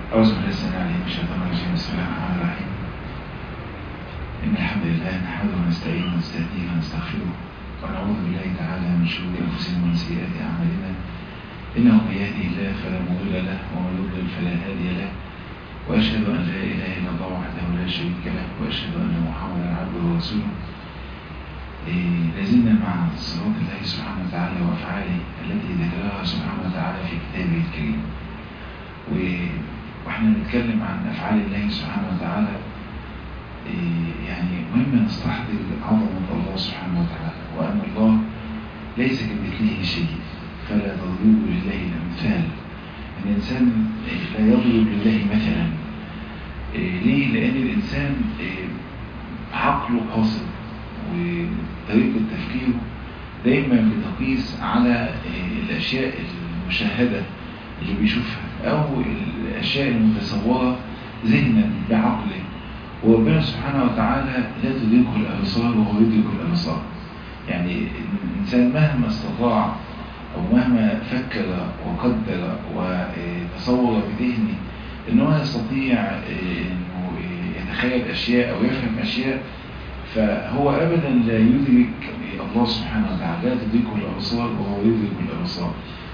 أعوذ بالله السميع العليم من الشيطان الرجيم بسم الله الرحمن الرحيم إن الحمد لله نحمده ونستعينه ونستهديه ونستغفره ونعوذ بالله تعالى من شرور أنفسنا ومن سيئات أعمالنا إنه من يهده الله فلا مضل له ومن يضلل فلا هادي له وأشهد أن لا إله إلا الله وحده لا شريك له وأشهد أن محمدا عبده ورسوله إيه، لازلنا مع صفات الله سبحانه وتعالى وأفعاله التي ذكرها سبحانه وتعالى في كتابه الكريم و- واحنا بنتكلم عن أفعال الله سبحانه وتعالى إيه، يعني مهم نستحضر عظمة الله سبحانه وتعالى وأن الله ليس كمثله شيء فلا تضربوا لله الأمثال الإنسان لا يضرب لله مثلا إيه، ليه؟ لأن الإنسان إيه، عقله قاصر وطريقة تفكيره دايما بتقيس على إيه، الأشياء المشاهدة اللي بيشوفها أو الأشياء المتصورة ذهنا بعقله وربنا سبحانه وتعالى لا تدركه الأبصار وهو يدرك الأبصار يعني الإنسان مهما استطاع أو مهما فكر وقدر وتصور بذهنه أنه يستطيع أنه يتخيل أشياء أو يفهم أشياء فهو أبدا لا يدرك الله سبحانه وتعالى لا تدركه الأبصار وهو يدرك الأبصار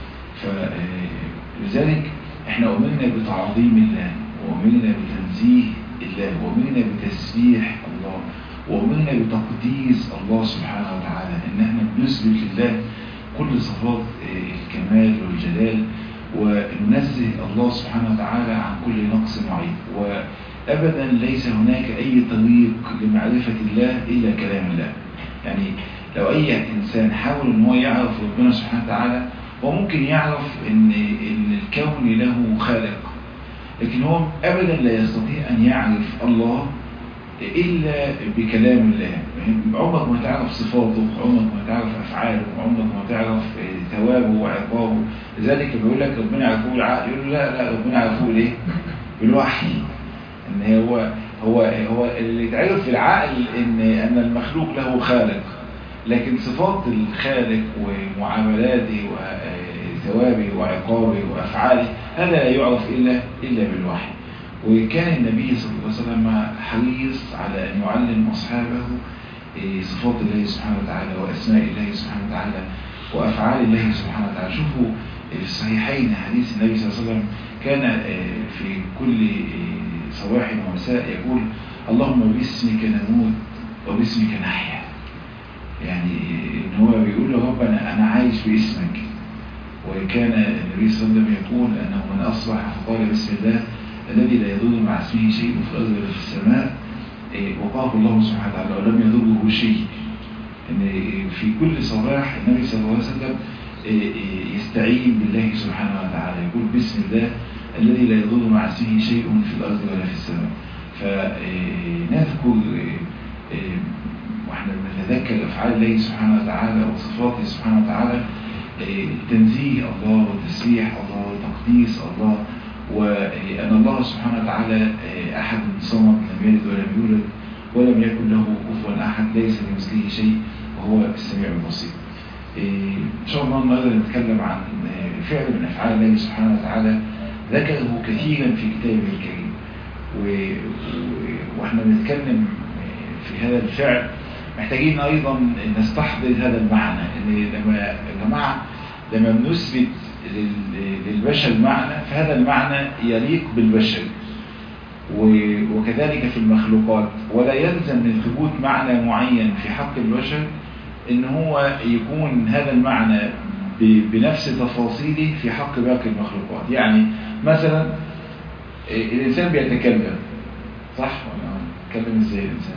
فلذلك احنا أمرنا بتعظيم الله وأمرنا بتنزيه الله وأمرنا بتسبيح الله وأمرنا بتقديس الله سبحانه وتعالى إن احنا بنثبت لله كل صفات الكمال والجلال وننزه الله سبحانه وتعالى عن كل نقص وعيب وأبدا ليس هناك أي طريق لمعرفة الله إلا كلام الله يعني لو أي إنسان حاول أن هو يعرف ربنا سبحانه وتعالى هو ممكن يعرف إن, إن الكون له خالق لكن هو أبدا لا يستطيع أن يعرف الله إلا بكلام الله عمرك ما تعرف صفاته عمرك ما تعرف أفعاله عمرك ما تعرف ثوابه وعقابه لذلك بيقول لك ربنا يعرفوه بالعقل يقول له لا لا ربنا يعرفوه ليه بالوحي ان هو هو هو اللي يتعرف في العقل ان ان المخلوق له خالق لكن صفات الخالق ومعاملاته وثوابه وعقابه وافعاله هذا لا يعرف الا الا بالوحي وكان النبي صلى الله عليه وسلم حريص على أن يعلم أصحابه صفات الله سبحانه وتعالى وأسماء الله سبحانه وتعالى وأفعال الله سبحانه وتعالى شوفوا في الصحيحين حديث النبي صلى الله عليه وسلم كان في كل صباح ومساء يقول اللهم باسمك نموت وباسمك نحيا يعني ان هو بيقول له رب انا انا عايش باسمك وكان النبي صلى الله عليه وسلم يقول انه من اصبح فقال بسم الله الذي لا يضر مع اسمه شيء في الأرض ولا في السماء وقاه الله سبحانه وتعالى ولم يضره شيء إن في كل صباح النبي صلى الله عليه وسلم يستعين بالله سبحانه وتعالى يقول بسم الله الذي لا يضر مع اسمه شيء في الأرض ولا في السماء فنذكر واحنا بنتذكر أفعال الله سبحانه وتعالى وصفاته سبحانه وتعالى تنزيه الله وتسبيح الله وتقديس الله وأن الله سبحانه وتعالى أحد صمد لم يلد ولم يولد ولم يكن له كفوا أحد ليس لمثله شيء وهو السميع البصير إن شاء الله النهارده نتكلم عن فعل من أفعال الله سبحانه وتعالى ذكره كثيرا في كتابه الكريم و... و... واحنا بنتكلم في هذا الفعل محتاجين أيضا نستحضر هذا المعنى ان لما يا جماعة لما بنثبت للبشر معنى فهذا المعنى يليق بالبشر وكذلك في المخلوقات ولا يلزم من ثبوت معنى معين في حق البشر ان هو يكون هذا المعنى بنفس تفاصيله في حق باقي المخلوقات يعني مثلا الانسان بيتكلم صح ولا بيتكلم ازاي الانسان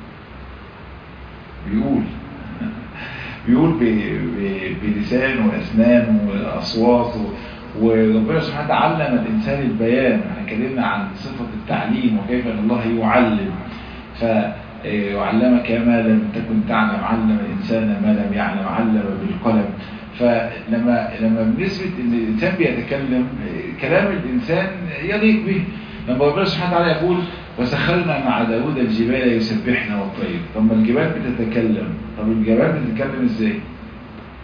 بيقول بيقول بلسان واسنان واصوات وربنا سبحانه وتعالى علم الانسان البيان احنا اتكلمنا عن صفه التعليم وكيف ان الله يعلم ف وعلمك ما لم تكن تعلم علم الانسان ما لم يعلم علم بالقلم فلما لما بنثبت ان الانسان بيتكلم كلام الانسان يليق به لما ربنا سبحانه وتعالى يقول وسخرنا مع داود الجبال يسبحنا والطير طب ما الجبال بتتكلم طب الجبال بتتكلم ازاي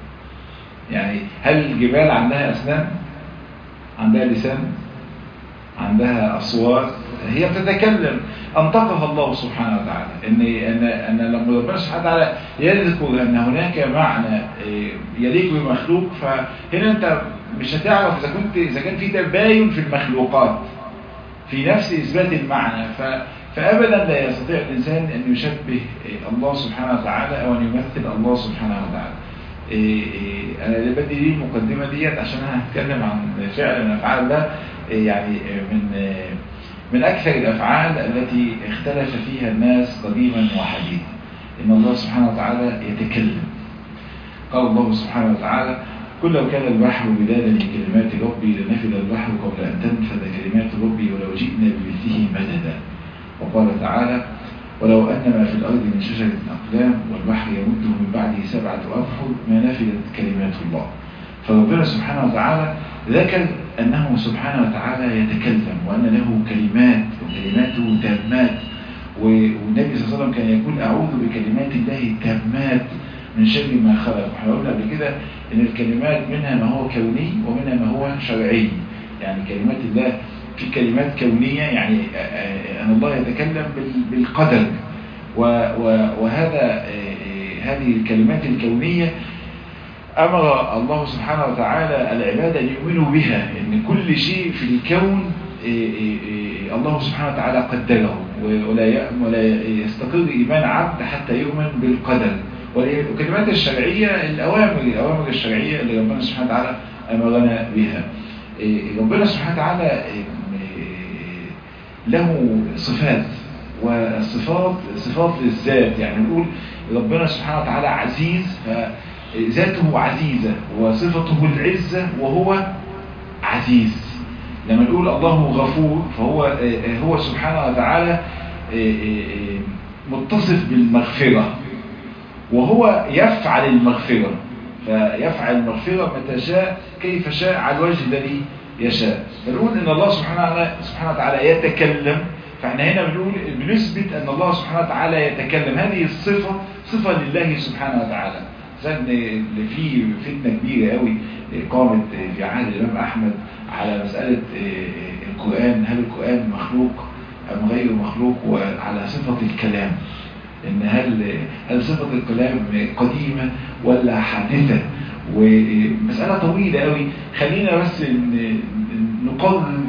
يعني هل الجبال عندها اسنان عندها لسان عندها أصوات هي بتتكلم أنطقها الله سبحانه وتعالى إن أن أن لما ربنا سبحانه وتعالى يذكر أن هناك معنى يليق بمخلوق فهنا أنت مش هتعرف إذا كنت إذا كان في تباين في المخلوقات في نفس إثبات المعنى ف فأبدا لا يستطيع الإنسان أن يشبه الله سبحانه وتعالى أو أن يمثل الله سبحانه وتعالى أنا اللي بدي دي المقدمة ديت عشان أنا هتكلم عن فعل من أفعال ده يعني من من أكثر الأفعال التي اختلف فيها الناس قديما وحديثا إن الله سبحانه وتعالى يتكلم قال الله سبحانه وتعالى كل لو كان البحر بدادا لكلمات ربي لنفذ البحر قبل أن تنفذ كلمات ربي ولو جئنا بمثله مددا وقال تعالى ولو أن ما في الأرض من شجرة أقلام والبحر يمده من بعده سبعة أبحر ما نفذت كلمات الله فربنا سبحانه وتعالى ذكر أنه سبحانه وتعالى يتكلم وأن له كلمات وكلماته تامات والنبي صلى الله عليه وسلم كان يقول أعوذ بكلمات الله التامات من شر ما خلق احنا قلنا قبل كده ان الكلمات منها ما هو كوني ومنها ما هو شرعي يعني كلمات الله في كلمات كونية يعني أن الله يتكلم بالقدر وهذا هذه الكلمات الكونية أمر الله سبحانه وتعالى العباد أن يؤمنوا بها أن كل شيء في الكون الله سبحانه وتعالى قدره ولا ولا يستقر إيمان عبد حتى يؤمن بالقدر والكلمات الشرعية الأوامر الأوامر الشرعية اللي ربنا سبحانه وتعالى أمرنا بها ربنا سبحانه وتعالى له صفات والصفات صفات للذات يعني نقول ربنا سبحانه وتعالى عزيز فذاته عزيزة وصفته العزة وهو عزيز لما نقول الله غفور فهو هو سبحانه وتعالى متصف بالمغفرة وهو يفعل المغفرة فيفعل المغفرة متى شاء كيف شاء على الوجه الذي يشاء فنقول ان الله سبحانه سبحانه وتعالى يتكلم فاحنا هنا بنقول بنثبت ان الله سبحانه وتعالى يتكلم هذه الصفة صفة لله سبحانه وتعالى زاد في فتنة كبيرة قوي قامت في عهد الإمام أحمد على مسألة القرآن هل القرآن مخلوق أم غير مخلوق وعلى صفة الكلام ان هل هل صفة الكلام قديمة ولا حادثة ومسألة طويلة قوي خلينا بس نقرر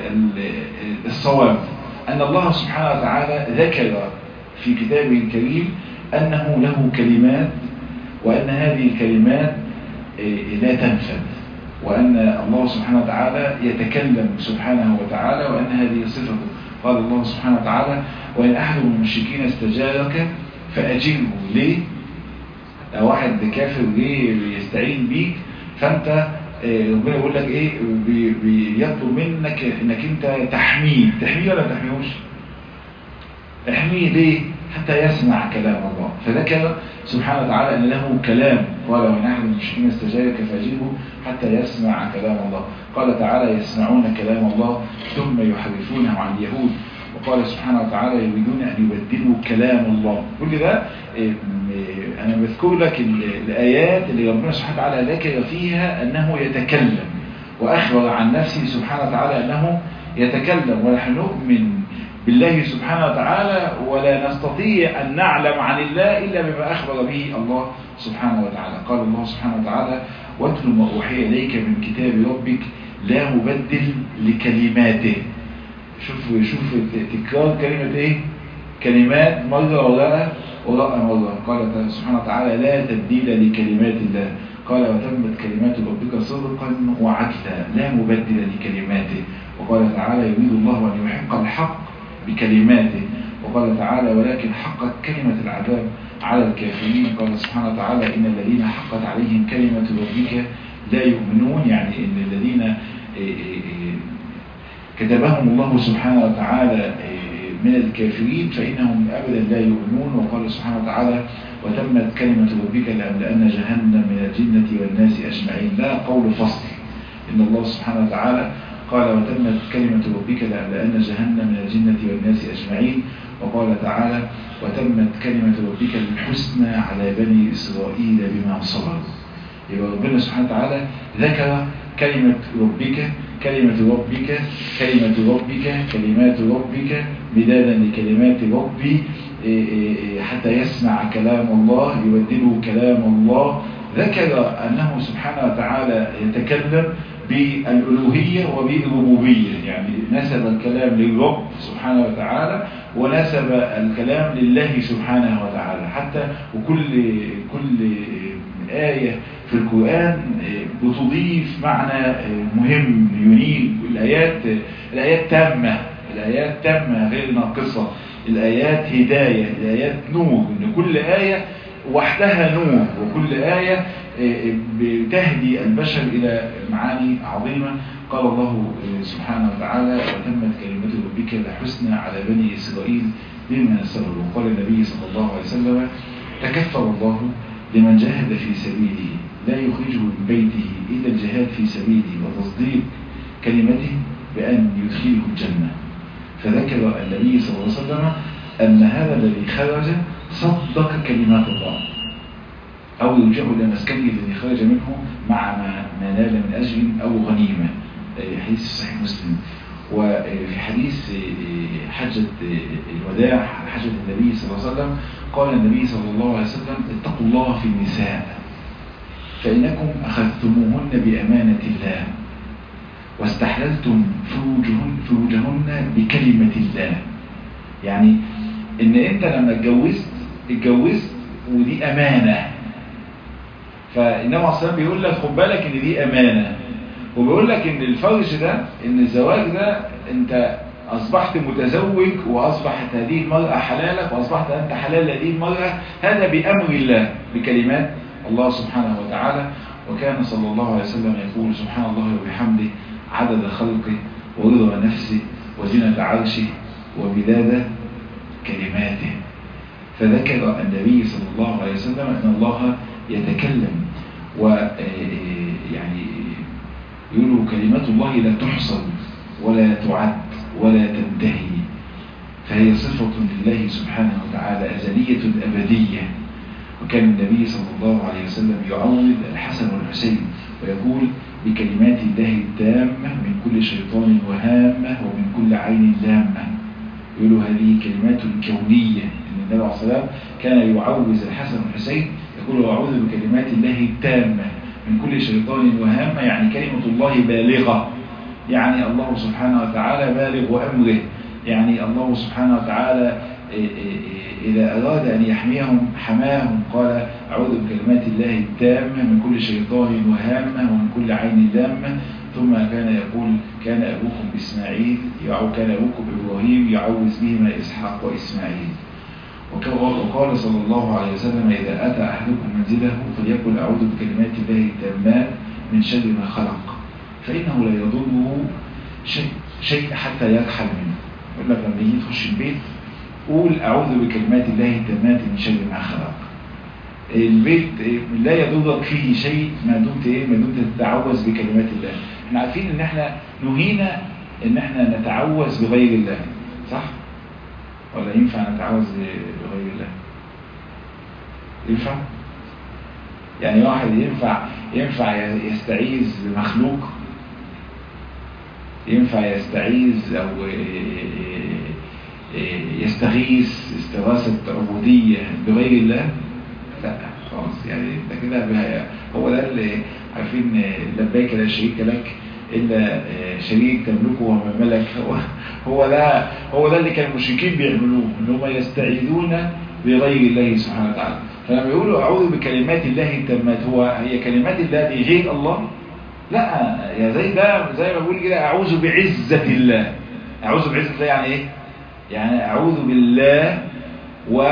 الصواب أن الله سبحانه وتعالى ذكر في كتابه الكريم أنه له كلمات وأن هذه الكلمات لا تنفذ وأن الله سبحانه وتعالى يتكلم سبحانه وتعالى وأن هذه صفته قال الله سبحانه وتعالى وإن أحد من المشركين استجارك فأجره ليه؟ لو واحد كافر جه بيستعين بيك فأنت ربنا يقول لك إيه بيطلب منك إنك أنت تحميه تحميه ولا تحميهوش؟ احميه ليه؟ حتى يسمع كلام الله فذكر سبحانه وتعالى أن له كلام قال وإن أحد من المشركين استجارك فأجره حتى يسمع كلام الله قال تعالى يسمعون كلام الله ثم يحرفونه عن اليهود وقال سبحانه وتعالى يريدون أن يبدلوا كلام الله كل ده أنا بذكر لك الآيات اللي ربنا سبحانه وتعالى ذكر فيها أنه يتكلم وأخبر عن نفسه سبحانه وتعالى أنه يتكلم ونحن نؤمن بالله سبحانه وتعالى ولا نستطيع أن نعلم عن الله إلا بما أخبر به الله سبحانه وتعالى قال الله سبحانه وتعالى واتل ما أوحي إليك من كتاب ربك لا مبدل لكلماته شوف شوف تكرار كلمة ايه كلمات مرة وراء وراء مرة قال سبحانه وتعالى لا تبديل لكلمات الله قال وتمت كلمات ربك صدقا وعدلا لا مبدل لكلماته وقال تعالى يريد الله أن يحق الحق بكلماته وقال تعالى ولكن حقت كلمة العذاب على الكافرين قال سبحانه وتعالى إن الذين حقت عليهم كلمة ربك لا يؤمنون يعني إن الذين كتبهم الله سبحانه وتعالى من الكافرين فإنهم أبدا لا يؤمنون وقال سبحانه وتعالى وتمت كلمة ربك لأملأن جهنم من الجنة والناس أجمعين لا قول فصل إن الله سبحانه وتعالى قال وتمت كلمة ربك لأملأن جهنم من الجنة والناس أجمعين وقال تعالى وتمت كلمة ربك الحسنى على بني إسرائيل بما صبروا يبقى ربنا سبحانه وتعالى ذكر كلمة ربك كلمة ربك كلمة ربك كلمات ربك مدادا لكلمات ربي حتى يسمع كلام الله يبدله كلام الله ذكر أنه سبحانه وتعالى يتكلم بالألوهية وبالربوبية يعني نسب الكلام للرب سبحانه وتعالى ونسب الكلام لله سبحانه وتعالى حتى وكل كل آية في القرآن بتضيف معنى مهم ينيب الآيات الآيات تامة الآيات تامة غير ناقصة الآيات هداية الآيات نور إن كل آية وحدها نور وكل آية بتهدي البشر إلى معاني عظيمة قال الله سبحانه وتعالى وتمت كلمة ربك الحسنى على بني إسرائيل بما صبروا وقال النبي صلى الله عليه وسلم تكفر الله لمن جاهد في سبيله لا يخرجه من بيته إلا الجهاد في سبيله وتصديق كلمته بأن يدخله الجنة فذكر النبي صلى الله عليه وسلم أن هذا الذي خرج صدق كلمات الله أو يرجع إلى مسكنه الذي خرج منه مع ما نال من أجر أو غنيمة حديث صحيح مسلم وفي حديث حجة الوداع حجة النبي صلى الله عليه وسلم قال النبي صلى الله عليه وسلم اتقوا الله في النساء فإنكم أخذتموهن بأمانة الله واستحللتم فروجهن, فروجهن بكلمة الله يعني ان انت لما اتجوزت اتجوزت ودي امانة فانما اصلا بيقول لك خد بالك ان دي امانة وبيقول لك ان الفرج ده ان الزواج ده انت اصبحت متزوج واصبحت هذه المرأة حلالك واصبحت انت حلال لهذه المرأة هذا بامر الله بكلمات الله سبحانه وتعالى وكان صلى الله عليه وسلم يقول سبحان الله وبحمده عدد خلقه ورضا نفسه وزنة عرشه وبداد كلماته فذكر النبي صلى الله عليه وسلم أن الله يتكلم ويعني يقولوا كلمات الله لا تحصل ولا تعد ولا تنتهي فهي صفة لله سبحانه وتعالى أزلية أبدية وكان النبي صلى الله عليه وسلم يعوض الحسن والحسين ويقول بكلمات الله التامة من كل شيطان وهامة ومن كل عين لامة يقولوا هذه كلمات كونية إن النبي عليه الصلاة كان يعوز الحسن والحسين يقول أعوذ بكلمات الله التامة من كل شيطان وهامة يعني كلمة الله بالغة يعني الله سبحانه وتعالى بالغ أمره يعني الله سبحانه وتعالى إذا أراد أن يحميهم حماهم قال أعوذ بكلمات الله التامة من كل شيطان وهامة ومن كل عين لامة ثم كان يقول كان أبوكم إسماعيل أو كان أبوكم إبراهيم يعوذ بهما إسحاق وإسماعيل وقال صلى الله عليه وسلم إذا أتى أحدكم منزله فليقل أعوذ بكلمات الله التامات من شر ما خلق فإنه لا يضره شيء, شيء حتى يرحل منه يقول لك لما يجي تخش البيت قول أعوذ بكلمات الله التامات من شر ما خلق البيت لا يضرك فيه شيء ما دمت ايه ما دمت تتعوذ بكلمات الله احنا عارفين ان احنا نهينا ان احنا نتعوذ بغير الله صح ولا ينفع نتعوذ بغير الله ينفع يعني واحد ينفع ينفع يستعيذ بمخلوق ينفع يستعيذ او يستغيث استغاثة عبودية بغير الله لا خلاص يعني ده كده هو ده اللي عارفين لبيك لا شريك لك الا شريك تملكه وما ملك هو هو ده هو ده اللي كان المشركين بيعملوه ان هم يستعيذون بغير الله سبحانه وتعالى فلما يقولوا اعوذ بكلمات الله التامات هو هي كلمات الله دي غير الله لا يا زي ده زي ما بقول كده اعوذ بعزة الله اعوذ بعزة الله يعني ايه يعني اعوذ بالله و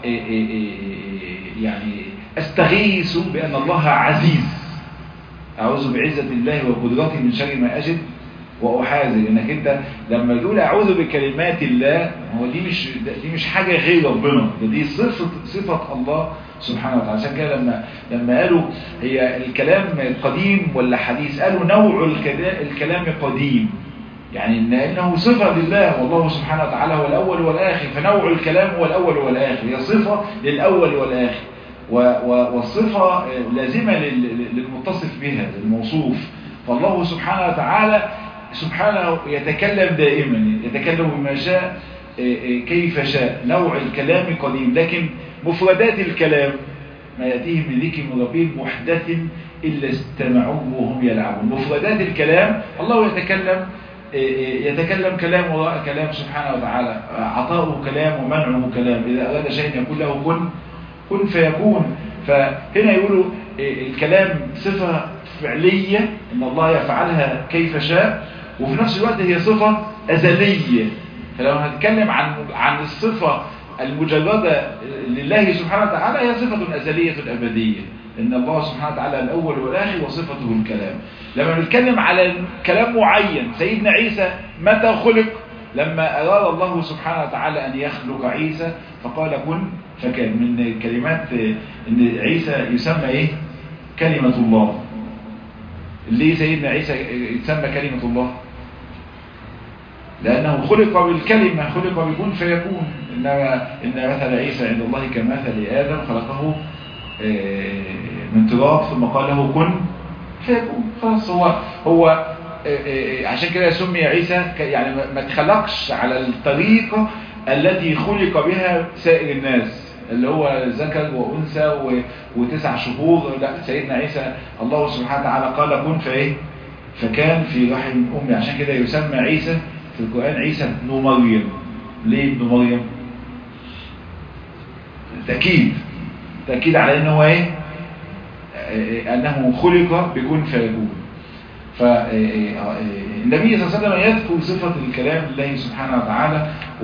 يعني استغيث بان الله عزيز اعوذ بعزة الله وقدرته من شر ما اجد واحاذر انك انت لما تقول اعوذ بكلمات الله هو دي مش دي مش حاجه غير ربنا ده دي صفه صفه الله سبحانه وتعالى عشان كده لما لما قالوا هي الكلام قديم ولا حديث قالوا نوع الكلام قديم يعني إن انه صفه لله والله سبحانه وتعالى هو الاول والاخر فنوع الكلام هو الاول والاخر هي صفه للاول والاخر والصفه لازمه للمتصف بها للموصوف فالله سبحانه وتعالى سبحانه يتكلم دائما يتكلم بما شاء كيف شاء نوع الكلام قديم لكن مفردات الكلام ما يأتيهم من ذكر من ربهم محدث إلا استمعوه وهم يلعبون مفردات الكلام الله يتكلم يتكلم كلام وراء كلام سبحانه وتعالى عطاؤه كلام ومنعه كلام إذا أراد شيء يقول له كن كن فيكون فهنا يقولوا الكلام صفة فعلية إن الله يفعلها كيف شاء وفي نفس الوقت هي صفة أزلية فلو هنتكلم عن عن الصفة المجردة لله سبحانه وتعالى هي صفة أزلية أبدية إن الله سبحانه وتعالى الأول والآخر وصفته الكلام لما نتكلم على كلام معين سيدنا عيسى متى خلق لما أراد الله سبحانه وتعالى أن يخلق عيسى فقال كن فكان من كلمات إن عيسى يسمى إيه كلمة الله ليه سيدنا عيسى يسمى كلمة الله لأنه خلق بالكلمة خلق بكون فيكون إنما إن مثل عيسى عند الله كمثل آدم خلقه من تراب ثم قال له كن فيكون خلاص هو هو عشان كده سمي عيسى يعني ما اتخلقش على الطريقة التي خلق بها سائر الناس اللي هو ذكر وأنثى وتسع شهور لا سيدنا عيسى الله سبحانه وتعالى قال كن فايه فكان في رحم أمي عشان كده يسمى عيسى في القرآن عيسى ابن مريم ليه ابن مريم تأكيد تأكيد على انه ايه انه خلق بكون فيكون فالنبي صلى الله عليه وسلم يذكر صفة الكلام لله سبحانه وتعالى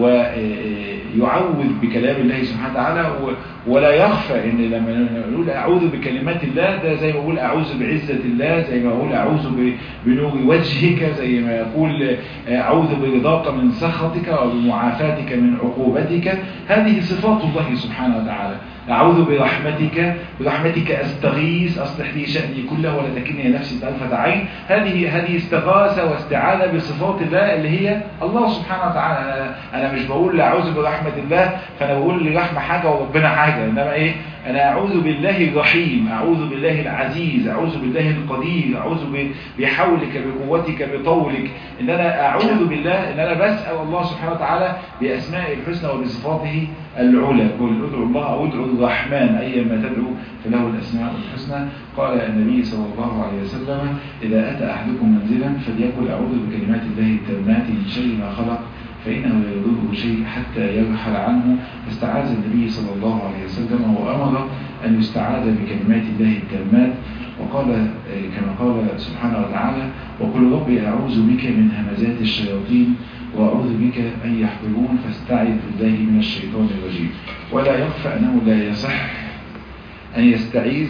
ويعوذ بكلام الله سبحانه وتعالى ولا يخفى ان لما نقول اعوذ بكلمات الله ده زي ما اقول اعوذ بعزة الله زي ما اقول اعوذ بنور وجهك زي ما يقول اعوذ برضاك من سخطك وبمعافاتك من عقوبتك هذه صفات الله سبحانه وتعالى أعوذ برحمتك برحمتك أستغيث أصلح لي شأني كله ولا تكلني نفسي طرفة عين هذه هذه استغاثة واستعاذة بصفات الله اللي هي الله سبحانه وتعالى أنا, أنا مش بقول أعوذ برحمة الله فأنا بقول لرحمة حاجة وربنا حاجة إنما إيه أنا أعوذ بالله الرحيم أعوذ بالله العزيز أعوذ بالله القدير أعوذ بحولك بقوتك بطولك إن أنا أعوذ بالله إن أنا بسأل الله سبحانه وتعالى بأسماء الحسنى وبصفاته العلى قل ادعوا الله أو ادعوا الرحمن أيما تدعو فله الأسماء الحسنى قال النبي صلى الله عليه وسلم إذا أتى أحدكم منزلا فليقل أعوذ بكلمات الله التامات من شر ما خلق فإنه لا يضره شيء حتى يرحل عنه فاستعاذ النبي صلى الله عليه وسلم وأمر أن يستعاذ بكلمات الله التامات وقال كما قال سبحانه وتعالى وقل ربي أعوذ بك من همزات الشياطين وأعوذ بك أن يحضرون فاستعذ بالله من الشيطان الرجيم ولا يخفى أنه لا يصح أن يستعيذ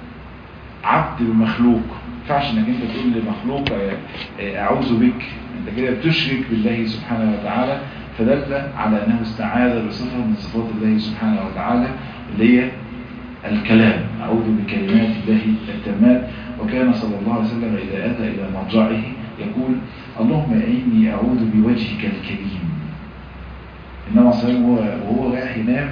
عبد بمخلوق ينفعش انك انت تقول لمخلوق اعوذ بك انت كده بتشرك بالله سبحانه وتعالى فدل على انه استعاذ بصفه من صفات الله سبحانه وتعالى اللي هي الكلام اعوذ بكلمات الله التامات وكان صلى الله عليه وسلم اذا اتى الى مضجعه يقول اللهم اني اعوذ بوجهك الكريم انما صلى وهو رايح ينام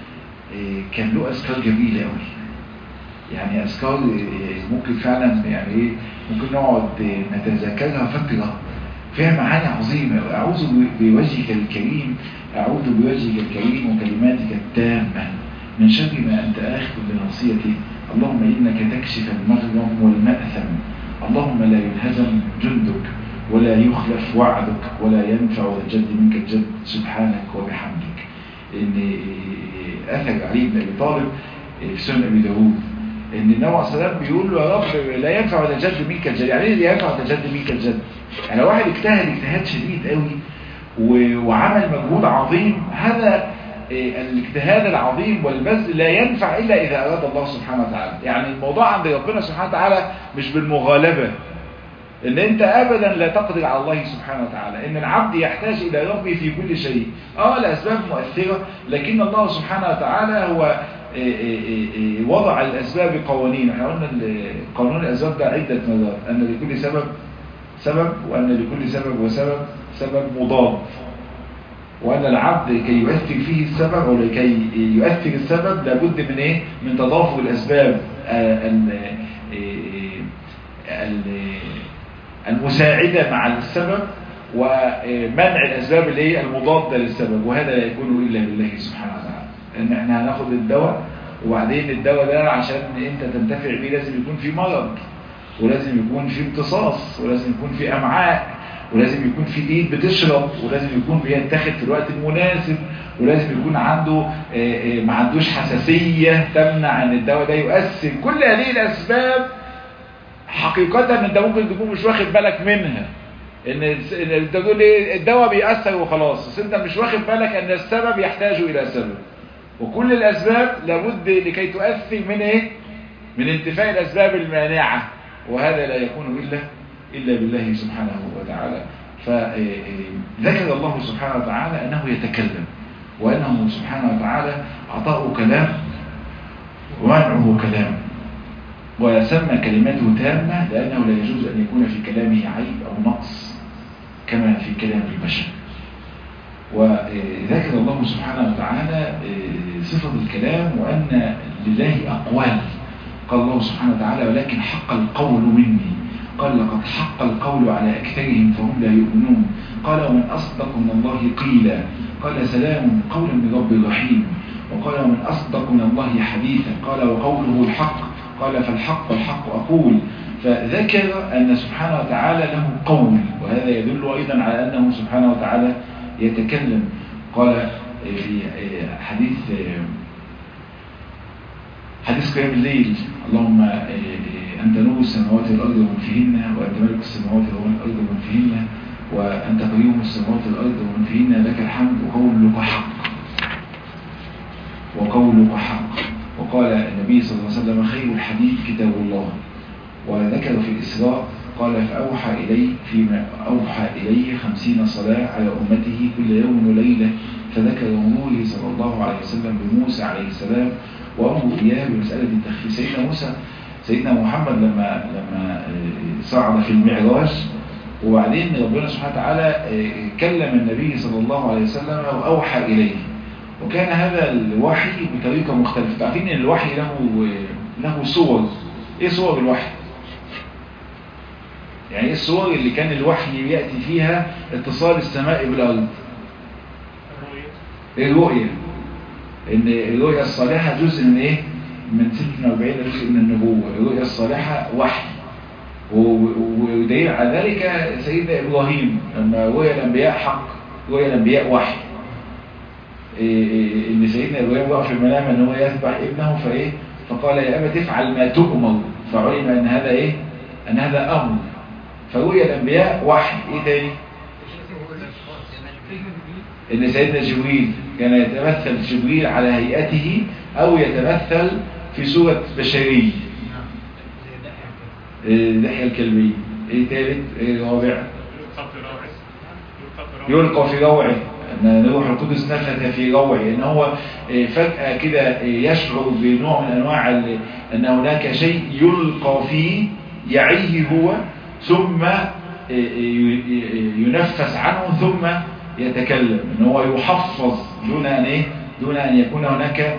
كان له اذكار جميله قوي يعني أذكار ممكن فعلا يعني ايه ممكن نقعد نتذكرها فترة فيها معاني عظيمة أعوذ بوجهك الكريم أعوذ بوجهك الكريم وكلماتك التامة من شر ما أنت آخذ بناصيته اللهم إنك تكشف المغرم والمأثم اللهم لا ينهزم جندك ولا يخلف وعدك ولا ينفع ذا الجد منك الجد سبحانك وبحمدك إن أثر علي بن أبي طالب في سنة أبي داوود ان النبي عليه الصلاه بيقول له يا رب لا ينفع ولا جد منك الجد يعني ايه لا ينفع ولا جد منك الجد يعني لو واحد اجتهد اجتهاد شديد قوي وعمل مجهود عظيم هذا الاجتهاد العظيم والبذل لا ينفع الا اذا اراد الله سبحانه وتعالى يعني الموضوع عند ربنا سبحانه وتعالى مش بالمغالبه ان انت ابدا لا تقدر على الله سبحانه وتعالى ان العبد يحتاج الى ربه في كل شيء اه الاسباب مؤثره لكن الله سبحانه وتعالى هو وضع الأسباب قوانين احنا قلنا قانون الأسباب ده عدة مرات أن لكل سبب سبب وأن لكل سبب وسبب سبب مضاد وأن العبد كي يؤثر فيه السبب أو لكي يؤثر السبب لابد من إيه؟ من تضافر الأسباب المساعدة مع السبب ومنع الأسباب اللي هي المضادة للسبب وهذا لا يكون إلا بالله سبحانه وتعالى إن احنا هناخد الدواء وبعدين الدواء ده عشان انت تنتفع بيه لازم يكون في مرض ولازم يكون في امتصاص ولازم يكون في أمعاء ولازم يكون في ايد بتشرب ولازم يكون بيتاخد في الوقت المناسب ولازم يكون عنده ما عندوش حساسية تمنع ان الدواء ده يؤثر كل هذه الاسباب حقيقة انت ممكن تكون مش واخد بالك منها ان انت تقول ايه الدواء بيأثر وخلاص بس انت مش واخد بالك ان السبب يحتاج الى سبب وكل الاسباب لابد لكي تؤثر من ايه من انتفاء الاسباب المانعة وهذا لا يكون الا الا بالله سبحانه وتعالى فذكر الله سبحانه وتعالى انه يتكلم وانه سبحانه وتعالى اعطاه كلام ومنعه كلام وسمى كلمته تامة لأنه لا يجوز أن يكون في كلامه عيب أو نقص كما في كلام البشر وذكر الله سبحانه وتعالى صفة الكلام وأن لله أقوال قال الله سبحانه وتعالى ولكن حق القول مني قال لقد حق القول على أكثرهم فهم لا يؤمنون قال ومن أصدق من الله قيلا قال سلام قولا من رب رحيم وقال ومن أصدق من الله حديثا قال وقوله الحق قال فالحق الحق أقول فذكر أن سبحانه وتعالى له قول وهذا يدل أيضا على أنه سبحانه وتعالى يتكلم قال في حديث حديث قيام الليل اللهم أنت نور السماوات والأرض ومن فيهن وأنت ملك السماوات والأرض ومن فيهن وأنت قيوم السماوات والأرض ومن فيهن لك الحمد وقولك حق وقولك حق وقال النبي صلى الله عليه وسلم خير الحديث كتاب الله وذكر في الإسراء قال فأوحى إلي فيما أوحى إليه خمسين صلاة على أمته كل يوم وليلة فذكر أموره صلى الله عليه وسلم بموسى عليه السلام وأمر إياه بمسألة التخفيف سيدنا موسى سيدنا محمد لما لما صعد في المعراج وبعدين ربنا سبحانه وتعالى كلم النبي صلى الله عليه وسلم وأوحى إليه وكان هذا الوحي بطريقة مختلفة تعرفين ان الوحي له له صور ايه صور الوحي يعني ايه الصور اللي كان الوحي يأتي فيها اتصال السماء بالأرض الرؤية ان الرؤية الصالحة جزء من ايه من 46 جزء من النبوة الرؤية الصالحة وحي ودليل على ذلك سيدنا إبراهيم لما رؤيا الأنبياء حق رؤيا الأنبياء وحي ان سيدنا ابراهيم وقف في المنام ان هو يذبح ابنه فايه فقال يا ابا تفعل ما تؤمر فعلم ان هذا ايه ان هذا امر فرؤيا الانبياء وحي ايه تاني ان سيدنا جبريل كان يتمثل جبريل على هيئته او يتمثل في صورة بشري اللحية الكلبية ايه تالت ايه رابع يلقى في روعه ان روح القدس نفث في روعه ان هو فجأة كده يشعر بنوع من انواع ان هناك شيء يلقى فيه يعيه هو ثم ينفس عنه ثم يتكلم ان هو يحفظ دون ان ايه دون ان يكون هناك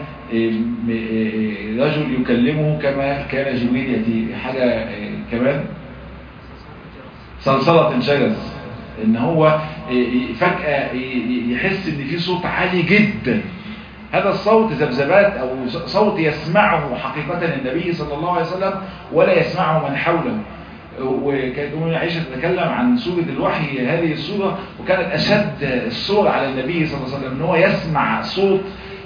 رجل يكلمه كما كان جبريل يأتي حاجة كمان صلصلة جرس ان هو فجأة يحس ان في صوت عالي جدا هذا الصوت ذبذبات او صوت يسمعه حقيقة النبي صلى الله عليه وسلم ولا يسمعه من حوله وكانت أمنا عائشة تتكلم عن سورة الوحي هذه السورة وكانت أشد الصور على النبي صلى الله عليه وسلم ان هو يسمع صوت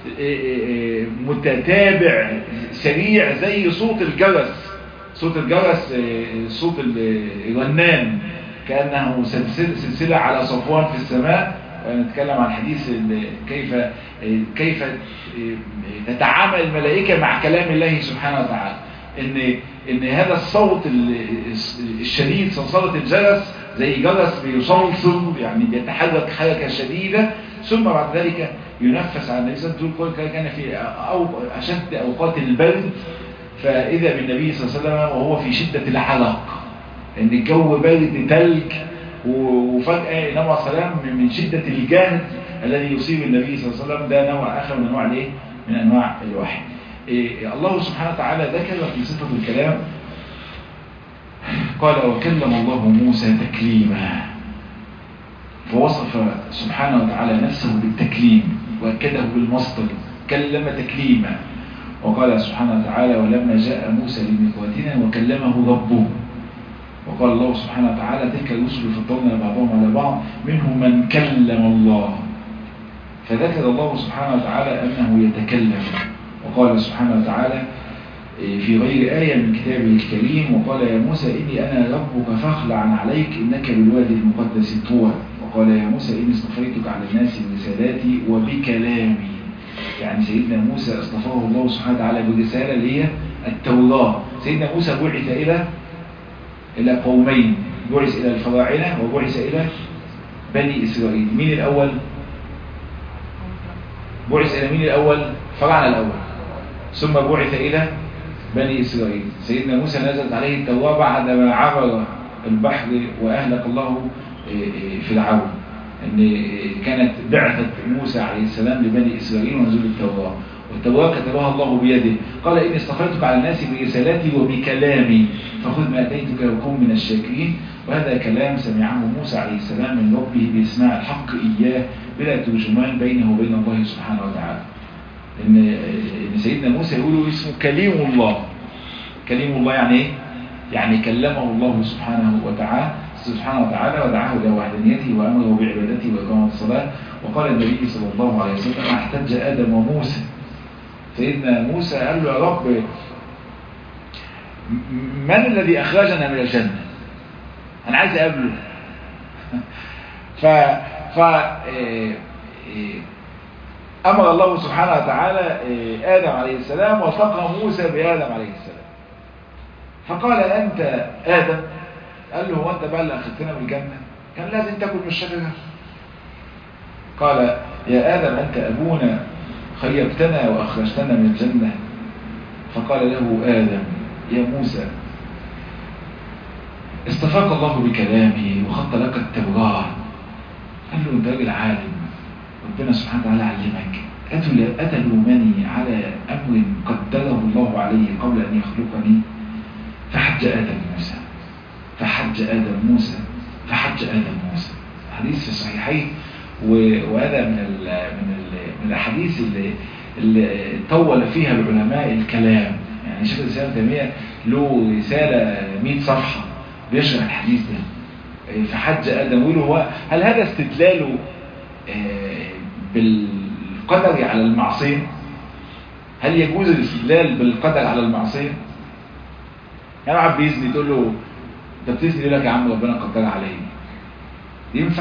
متتابع سريع زي صوت الجرس صوت الجرس صوت الرنان كأنه سلسلة على صفوان في السماء ونتكلم عن حديث كيف كيف تتعامل الملائكة مع كلام الله سبحانه وتعالى ان ان هذا الصوت الشديد صلصلة الجرس زي جرس بيصلصل يعني بيتحرك حركة شديدة ثم بعد ذلك ينفس على النبي صلى الله عليه وسلم كان في أو أشد أوقات البرد فإذا بالنبي صلى الله عليه وسلم وهو في شدة الحلق ان الجو برد تلج وفجأة النبي عليه السلام من شدة الجهد الذي يصيب النبي صلى الله عليه وسلم ده نوع آخر من أنواع الايه من أنواع الوحي إيه الله سبحانه وتعالى ذكر في صفة الكلام قال وكلم الله موسى تكليما فوصف سبحانه وتعالى نفسه بالتكليم وأكده بالمصدر كلم تكليما وقال سبحانه وتعالى ولما جاء موسى لميقاتنا وكلمه ربه وقال الله سبحانه وتعالى تلك الرسل فضلنا بعضهم على بعض منهم من كلم الله فذكر الله سبحانه وتعالى أنه يتكلم وقال سبحانه وتعالى في غير آية من كتابه الكريم وقال يا موسى إني أنا ربك فاخلع عليك إنك بالوادي المقدس طوى وقال يا موسى إني اصطفيتك على الناس برسالاتي وبكلامي يعني سيدنا موسى اصطفاه الله سبحانه وتعالى برسالة اللي هي التوراة سيدنا موسى بعث إلى إلى قومين بعث إلى الفراعنة وبعث إلى بني إسرائيل مين الأول؟ بعث إلى مين الأول؟ فراعنة الأول ثم بعث إلى بني إسرائيل سيدنا موسى نزلت عليه التوراة بعدما عبر البحر وأهلك الله فرعون ان كانت بعثة موسى عليه السلام لبني إسرائيل ونزول التوراة والتوراة كتبها الله بيده قال إني اصطفيتك على الناس برسالاتي وبكلامي فخذ ما أتيتك وكن من الشاكرين وهذا كلام سمعه موسى عليه السلام من ربه بإسماع الحق إياه بلا ترجمان بينه وبين الله سبحانه وتعالى إن, إن سيدنا موسى يقول اسمه كليم الله كليم الله يعني إيه؟ يعني كلمه الله سبحانه وتعالى سبحانه وتعالى ودعاه إلى وحدانيته وأمره بعبادته وإقامة الصلاة وقال النبي صلى الله عليه وسلم احتج آدم وموسى سيدنا موسى قال له يا رب من الذي أخرجنا من الجنة أنا عايز أقابله ف ف أمر الله سبحانه وتعالى آدم عليه السلام وثق موسى بآدم عليه السلام فقال أنت آدم قال له هو أنت بقى اللي أخذتنا من الجنة كان لازم تاكل من الشجرة قال يا آدم أنت أبونا خيبتنا وأخرجتنا من الجنة فقال له آدم يا موسى اصطفاك الله بكلامه وخط لك التوراة قال له انت راجل عالم ربنا سبحانه وتعالى علمك أتلومني على أمر قدره الله عليه قبل أن يخلقني فحج آدم موسى فحج آدم موسى فحج آدم موسى حديث في الصحيحين وهذا من ال من ال من الاحاديث اللي اللي طول فيها العلماء الكلام يعني شيخ الاسلام تيميه له رساله 100 صفحه بيشرح الحديث ده فحج ادم يقول هو هل هذا استدلاله بالقدر على المعصيه هل يجوز الاستدلال بالقدر على المعصيه يعني واحد بيزني تقول له انت بتزني يقول لك يا عم ربنا قدر عليا ينفع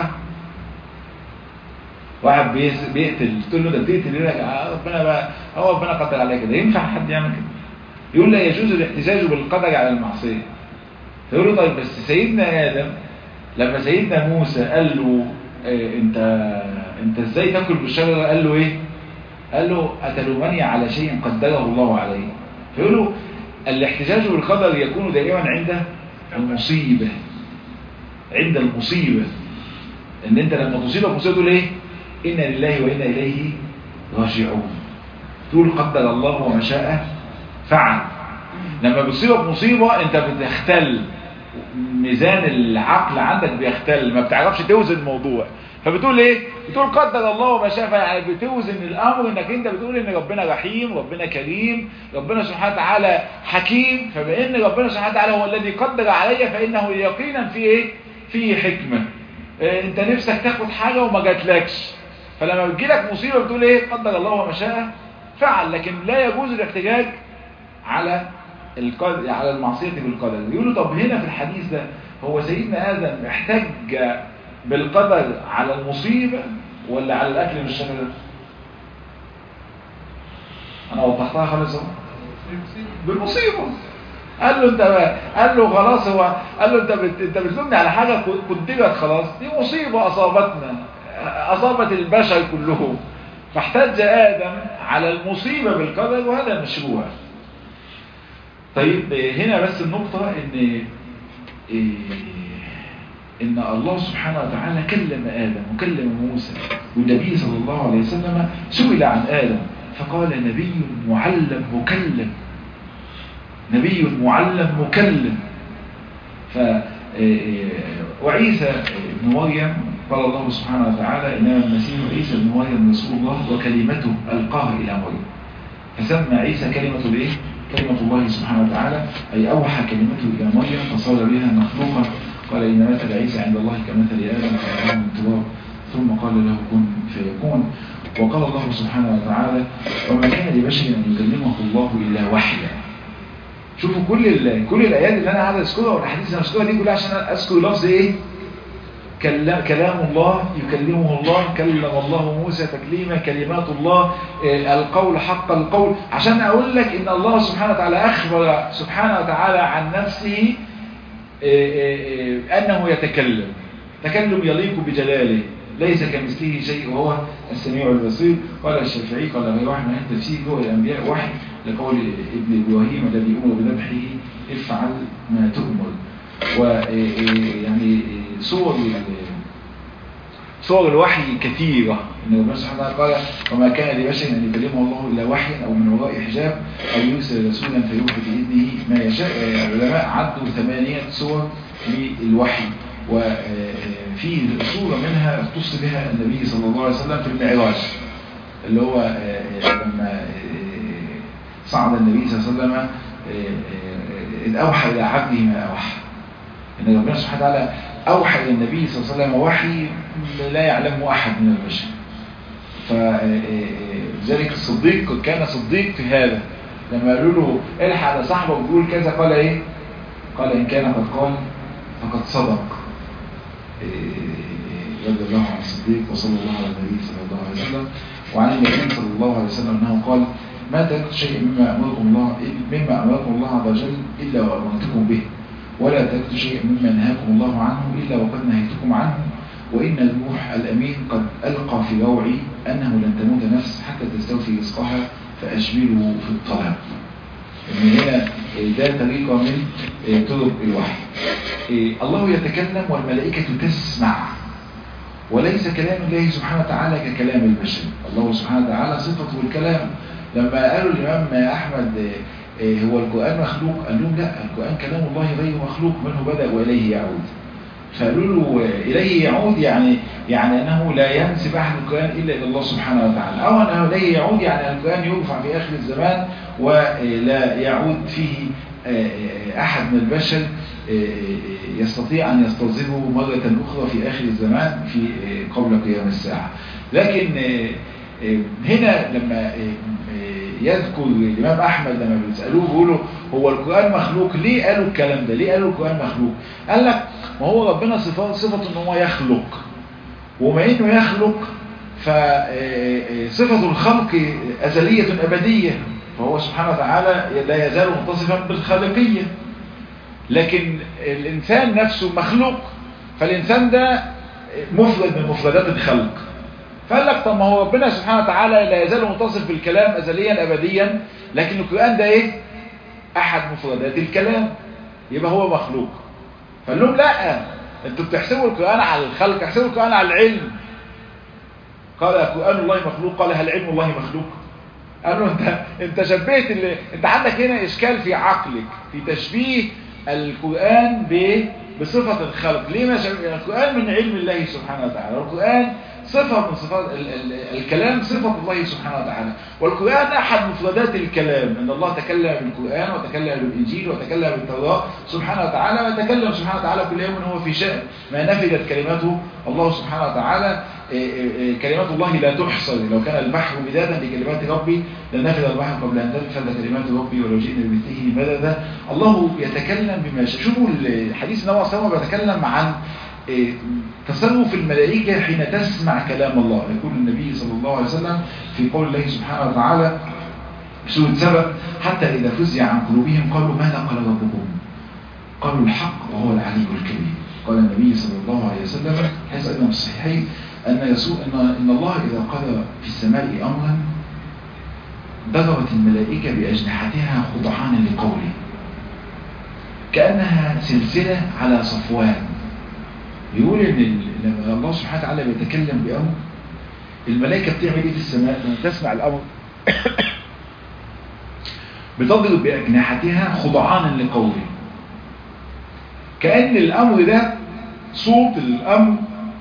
واحد بيقتل تقول له ده بتقتل يقول لك ربنا بقى هو ربنا قدر عليا كده ينفع حد يعمل كده يقول لا يجوز الاحتجاج بالقدر على المعصيه فيقول له طيب بس سيدنا ادم لما سيدنا موسى قال له إيه انت انت ازاي تاكل بالشجره قال له ايه قال له اتلومني على شيء قدره الله عليه فيقول له الاحتجاج بالقدر يكون دائما عند المصيبه عند المصيبه ان انت لما تصيبك مصيبه تقول ايه إنا لله وإنا إليه راجعون تقول قدر الله وما شاء فعل لما بتصيبك مصيبة انت بتختل ميزان العقل عندك بيختل ما بتعرفش توزن الموضوع فبتقول ايه بتقول قدر الله وما شاء فعل يعني بتوزن الامر انك انت بتقول ان ربنا رحيم ربنا كريم ربنا سبحانه وتعالى حكيم فبان ربنا سبحانه وتعالى هو الذي قدر علي فانه يقينا في ايه فيه حكمه انت نفسك تاخد حاجه وما جاتلكش فلما بتجيلك مصيبة بتقول ايه قدر الله وما شاء فعل لكن لا يجوز الاحتجاج على القدر على المعصية بالقدر يقولوا طب هنا في الحديث ده هو سيدنا آدم احتج بالقدر على المصيبة ولا على الأكل من الشجرة أنا وضحتها خالص اهو بالمصيبة قال له انت قال له خلاص هو قال له انت بت... انت بتلومني على حاجه قدرت خلاص دي مصيبه اصابتنا أصابت البشر كلهم فاحتج آدم على المصيبة بالقدر وهذا مشروع طيب هنا بس النقطة ان ان الله سبحانه وتعالى كلم آدم وكلم موسى والنبي صلى الله عليه وسلم سئل عن آدم فقال نبي معلم مكلم نبي معلم مكلم ف وعيسى ابن مريم قال الله سبحانه وتعالى إنما المسيح عيسى ابن مريم رسول الله وكلمته ألقاها إلى مريم فسمى عيسى كلمة الايه؟ كلمة الله سبحانه وتعالى أي أوحى كلمته إلى مريم فصار بها مخلوقا قال إن مثل عيسى عند الله كمثل آدم خلقه من تراب ثم قال له كن فيكون وقال الله سبحانه وتعالى وما كان لبشر أن يكلمه الله إلا وحيا شوفوا كل ال... كل الآيات اللي أنا قاعد أذكرها والأحاديث اللي أنا أذكرها دي كلها عشان أذكر لفظ إيه؟ كلام, كلام الله يكلمه الله كلم الله موسى تكليما كلمات الله القول حق القول عشان أقول لك إن الله سبحانه وتعالى أخبر سبحانه وتعالى عن نفسه أنه يتكلم تكلم يليق بجلاله ليس كمثله شيء وهو السميع البصير قال الشافعي قال غير واحد من التفسير هو الأنبياء وحي لقول ابن إبراهيم الذي أمر بذبحه افعل ما تؤمر ويعني صور صور الوحي كثيرة إن ربنا سبحانه وتعالى قال وما كان لبشر أن يكلمه الله إلا وحيا أو من وراء حجاب أو يرسل رسولا فيوحي بإذنه ما يشاء العلماء عدوا ثمانية صور للوحي وفي صورة منها اختص بها النبي صلى الله عليه وسلم في المعراج اللي هو لما صعد النبي صلى الله عليه وسلم إذ أوحى إلى عبده ما أوحى إن ربنا سبحانه وتعالى أوحى إلى النبي صلى الله عليه وسلم وحي لا يعلمه أحد من البشر فذلك الصديق كان صديق في هذا لما قالوا له الحق على صاحبك بيقول كذا قال ايه قال ان كان قد قال فقد صدق رضي الله عن الصديق وصلى الله على النبي صلى الله عليه وسلم وعن النبي صلى الله عليه وسلم انه قال ما تركت شيء مما امركم الله مما امركم الله عز وجل الا وامرتكم به ولا تركت شيء مما نهاكم الله عنه الا وقد نهيتكم عنه وإن الروح الأمين قد ألقى في روعي أنه لن تموت نفس حتى تستوفي رزقها فأشبله في الطلب إن هنا ده طريقة من طرق الوحي الله يتكلم والملائكة تسمع وليس كلام الله سبحانه وتعالى ككلام البشر الله سبحانه وتعالى صفته الكلام لما قالوا الإمام أحمد هو القرآن مخلوق قال لهم لا القرآن كلام الله غير مخلوق منه بدأ وإليه يعود فقالوا له إليه يعود يعني يعني أنه لا ينسب أحد القرآن إلا إلى الله سبحانه وتعالى أو أنه إليه يعود يعني أن القرآن يرفع في آخر الزمان ولا يعود فيه أحد من البشر يستطيع أن يستظهره مرة أخرى في آخر الزمان في قبل قيام الساعة لكن هنا لما يذكر الإمام أحمد لما بيسألوه بيقولوا هو القرآن مخلوق ليه قالوا الكلام ده ليه قالوا القرآن مخلوق قال لك ما هو ربنا صفة صفة ان هو يخلق وما انه يخلق فصفة الخلق أزلية أبدية فهو سبحانه وتعالى لا يزال متصفا بالخالقية لكن الإنسان نفسه مخلوق فالإنسان ده مفرد من مفردات الخلق فقال لك طب ما هو ربنا سبحانه وتعالى لا يزال متصف بالكلام أزليا أبديا لكن القرآن ده إيه أحد مفردات الكلام يبقى هو مخلوق فقال لهم لا انتوا بتحسبوا القرآن على الخلق احسبوا القرآن على العلم قال القرآن الله مخلوق قال هل علم الله مخلوق قالوا انت انت شبهت اللي... انت عندك هنا اشكال في عقلك في تشبيه القرآن ب... بصفة الخلق ليه ما شبه القرآن من علم الله سبحانه وتعالى القرآن صفة من صفات ال... ال... الكلام صفة الله سبحانه وتعالى والقرآن أحد مفردات الكلام أن الله تكلم بالقرآن وتكلم بالإنجيل وتكلم بالتوراة سبحانه وتعالى وتكلم سبحانه وتعالى كل يوم هو في شأن ما نفذت كلماته الله سبحانه وتعالى كلمات الله لا تحصى لو كان البحر مدادا لكلمات ربي لنفذ البحر قبل أن تنفذ كلمات ربي ولو جئنا بمثله مددا الله يتكلم بما شاء شوفوا الحديث النبي صلى الله عليه وسلم بيتكلم عن تصرف الملائكة حين تسمع كلام الله يقول النبي صلى الله عليه وسلم في قول الله سبحانه وتعالى سورة سبب حتى إذا فزع عن قلوبهم قالوا ماذا قال ربكم قالوا الحق وهو العلي الكريم قال النبي صلى الله عليه وسلم حسب أنه الصحيحين أن, يسوء إن, إن الله إذا قضى في السماء أمرا ضربت الملائكة بأجنحتها خضعانا لقوله كأنها سلسلة على صفوان يقول ان لما الله سبحانه وتعالى بيتكلم بأمر الملائكة بتعمل ايه في السماء لما تسمع الأمر بتضرب بأجنحتها خضعانا لقوله كأن الأمر ده صوت الأمر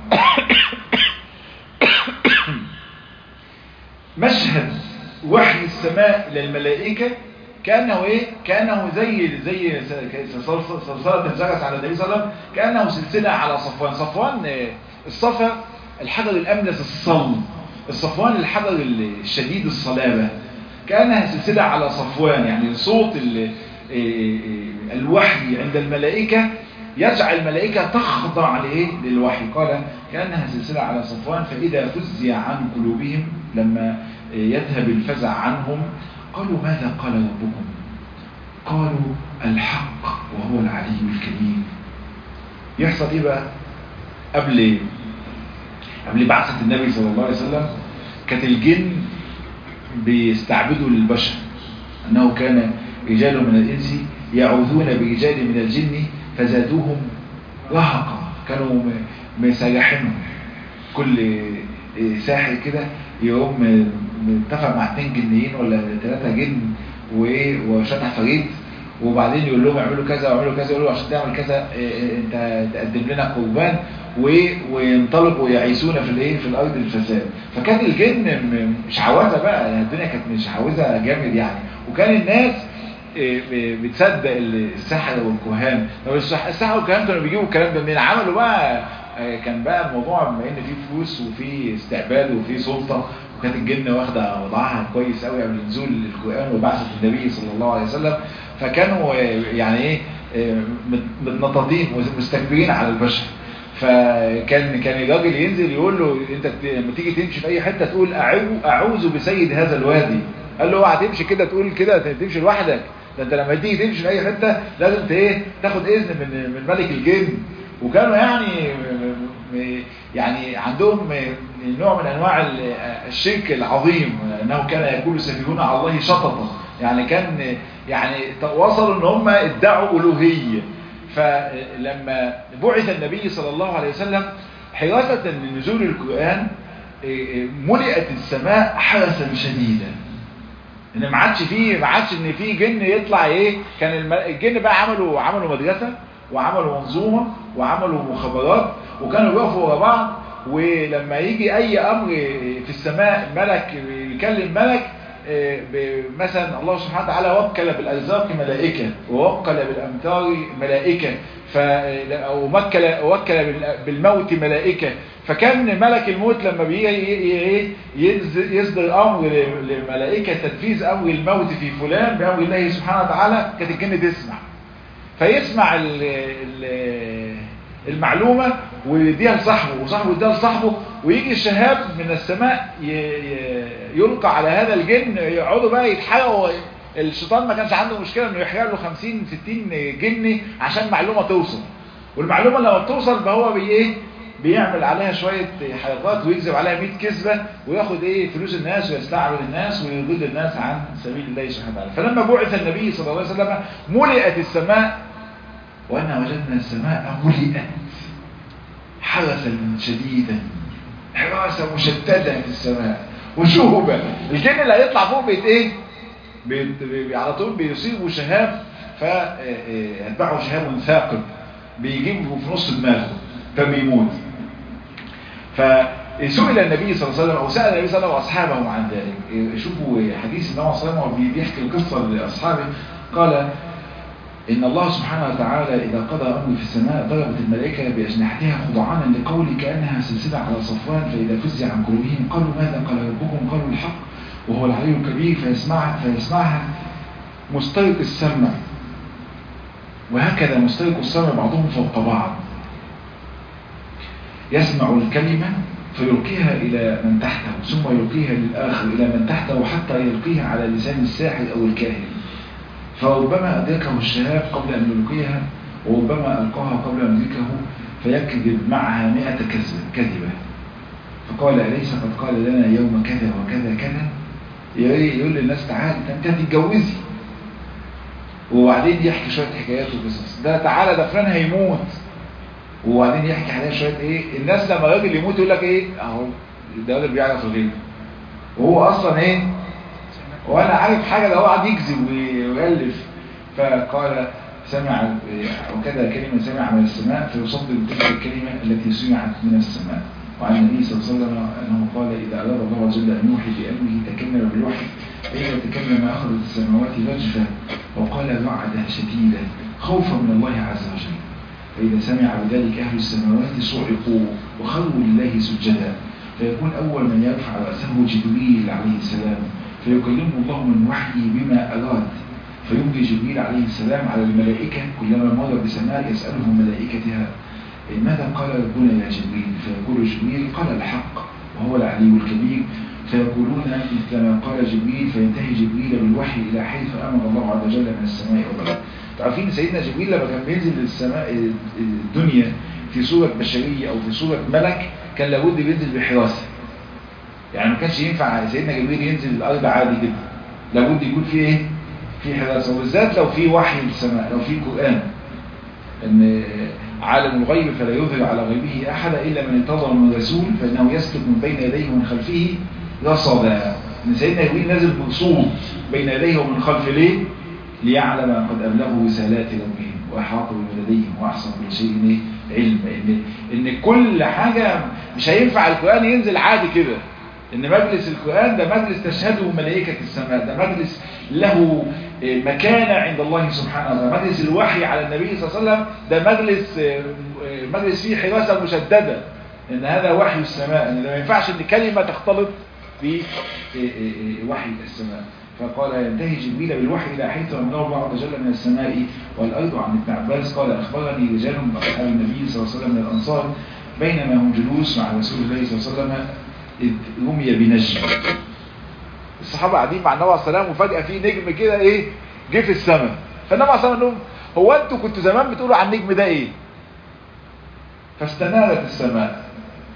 مشهد وحي السماء إلى الملائكة كأنه إيه؟ كأنه زي زي صلصلة الزرس على النبي صلى الله عليه وسلم كأنه سلسلة على صفوان صفوان الصفا الحجر الأملس الصلب الصفوان الحجر الشديد الصلابة كأنها سلسلة على صفوان يعني صوت الوحي عند الملائكة يجعل الملائكة تخضع لإيه؟ للوحي قال كأنها سلسلة على صفوان فإذا فزع عن قلوبهم لما يذهب الفزع عنهم قالوا ماذا قال ربكم قالوا الحق وهو العلي الكريم يحصل ايه بقى قبل قبل بعثة النبي صلى الله عليه وسلم كانت الجن بيستعبدوا للبشر انه كان رجال من الانس يعوذون برجال من الجن فزادوهم رهقا كانوا مسيحينهم كل ساحر كده يقوم متفق مع اتنين جنيين ولا ثلاثة جن وايه وشطح فريد وبعدين يقول لهم اعملوا كذا واعملوا كذا يقولوا عشان تعمل كذا إيه انت تقدم لنا قربان وينطلقوا يعيشون في الايه في الارض الفساد فكان الجن مش عاوزه بقى الدنيا كانت مش عاوزه جامد يعني وكان الناس بتصدق السحر والكهان السحر والكهان كانوا بيجيبوا الكلام ده منين عملوا بقى كان بقى الموضوع بما ان فيه فلوس وفيه استعباد وفيه سلطه وكانت الجنه واخده وضعها كويس قوي قبل نزول القران وبعثه النبي صلى الله عليه وسلم فكانوا يعني ايه متنططين ومستكبرين على البشر فكان كان الراجل ينزل يقول له انت لما تيجي تمشي في اي حته تقول اعوذ بسيد هذا الوادي قال له اوعى تمشي كده تقول كده تمشي لوحدك ده انت لما تيجي تمشي في اي حته لازم ايه تاخد اذن من من ملك الجن وكانوا يعني يعني عندهم نوع من انواع الشرك العظيم انه كان يقول سفيهون على الله شططا يعني كان يعني وصلوا ان هم ادعوا الوهيه فلما بعث النبي صلى الله عليه وسلم حراسة لنزول القرآن ملئت السماء حرسا شديدا ان ما عادش فيه ما عادش ان في جن يطلع ايه كان الجن بقى عملوا عملوا مدرسه وعملوا منظومه وعملوا مخابرات وكانوا بيقفوا ورا بعض ولما يجي اي امر في السماء ملك يكلم ملك مثلا الله سبحانه وتعالى وكل بالارزاق ملائكه ووكل بالامطار ملائكه ووكل وكل بالموت ملائكه فكان ملك الموت لما بيجي يصدر امر لملائكه تنفيذ امر الموت في فلان بامر الله سبحانه وتعالى كانت الجن تسمع فيسمع ال ال المعلومة ويديها لصاحبه وصاحبه يديها لصاحبه ويجي الشهاب من السماء يلقى على هذا الجن يقعدوا بقى يتحرقوا الشيطان ما كانش عنده مشكلة انه يحرق له 50 60 جني عشان معلومة توصل والمعلومة لما بتوصل فهو بي ايه بيعمل عليها شوية حركات ويكذب عليها 100 كذبة وياخد ايه فلوس الناس ويستعبد الناس ويضل الناس عن سبيل الله سبحانه وتعالى فلما بعث النبي صلى الله عليه وسلم ملئت السماء وأنا وجدنا السماء ملئت حرسا شديدا حراسة مشددة في السماء وشهبة الجن اللي هيطلع فوق بيت ايه بيت بي على طول بيصيبوا شهاب فيتبعه شهاب ثاقب بيجيبه في نص دماغه فبيموت فسئل النبي صلى الله عليه وسلم او سال النبي صلى الله عليه وسلم واصحابه عن ذلك شوفوا حديث النبي صلى الله عليه وسلم بيحكي القصه لاصحابه قال إن الله سبحانه وتعالى إذا قضى أمر في السماء ضربت الملائكة بأجنحتها خضعانا لقول كأنها سلسلة على صفوان فإذا فزع عن قلوبهم قالوا ماذا قال ربكم قالوا الحق وهو العلي الكبير فيسمعها, فيسمعها مسترق السمع وهكذا مسترق السمع بعضهم فوق بعض يسمع الكلمة فيلقيها إلى من تحته ثم يلقيها للآخر إلى من تحته حتى يلقيها على لسان الساحر أو الكاهن فربما أدركه الشهاب قبل أن يلقيها وربما ألقاها قبل أن يدركه فيكذب معها مئة كذبة فقال أليس قد قال لنا يوم كذا وكذا كذا يقول للناس تعالى أنت هتتجوزي وبعدين يحكي شوية حكايات وقصص ده تعالى ده فلان هيموت وبعدين يحكي عليها شوية ايه الناس لما الراجل يموت يقول لك ايه اهو ده راجل بيعرف الغيب وهو اصلا ايه وانا عارف حاجة ده هو قاعد يكذب ويألف فقال سمع وكذا كلمة سمع من السماء فيصدق تلك الكلمة التي سمعت من السماء وعن النبي صلى الله عليه وسلم أنه قال إذا أراد الله عز وجل أن يوحي بأمره تكلم بالوحي فإذا تكلم أخذت السماوات رجفة وقال رعدة شديدة خوفا من الله عز وجل فإذا سمع بذلك أهل السماوات صعقوا وخروا لله سجدا فيكون أول من يرفع رأسه جبريل عليه السلام فيكلمه الله من وحيه بما أراد فيمضي جبريل عليه السلام على الملائكة كلما مر بسماء يسألهم ملائكتها ماذا قال ربنا يا جبريل فيقول جبريل قال الحق وهو العلي الكبير فيقولون مثل ما قال جبريل فينتهي جبريل بالوحي إلى حيث أمر الله عز وجل من السماء والأرض عارفين سيدنا جبريل لما كان بينزل للسماء الدنيا في صورة بشرية أو في صورة ملك كان لابد بينزل بحراسة يعني ما كانش ينفع سيدنا جبريل ينزل الأرض عادي كده لابد يكون في إيه؟ في حراسة وبالذات لو في وحي للسماء لو في قرآن ان عالم الغيب فلا يظهر على غيبه أحدا إلا من انتظر من رسول فإنه يسلك من بين يديه ومن خلفه رصدا ان سيدنا جبريل نازل برصود بين يديه ومن خلفه ليه ليعلم قد أبلغوا رسالات ربهم وأحاط بلديهم وأحسن كل شيء علم إن, إن كل حاجة مش هينفع القرآن ينزل عادي كده إن مجلس القرآن ده مجلس تشهده ملائكة السماء ده مجلس له مكانة عند الله سبحانه وتعالى مجلس الوحي على النبي صلى الله عليه وسلم ده مجلس مجلس فيه حراسة مشددة إن هذا وحي السماء إن ما ينفعش إن كلمة تختلط في وحي السماء فقال ينتهي جبريل بالوحي إلى حيث أمره الله عز وجل من السماء والأرض عن ابن عباس قال أخبرني رجال من أصحاب النبي صلى الله عليه وسلم من الأنصار بينما هم جلوس مع رسول الله صلى الله عليه وسلم إذ رمي بنجم الصحابة قاعدين مع النبي عليه السلام وفجأة في نجم كده إيه جه في السماء فالنبي عليه السلام لهم هو أنتوا كنتوا زمان بتقولوا عن النجم ده إيه فاستنارت السماء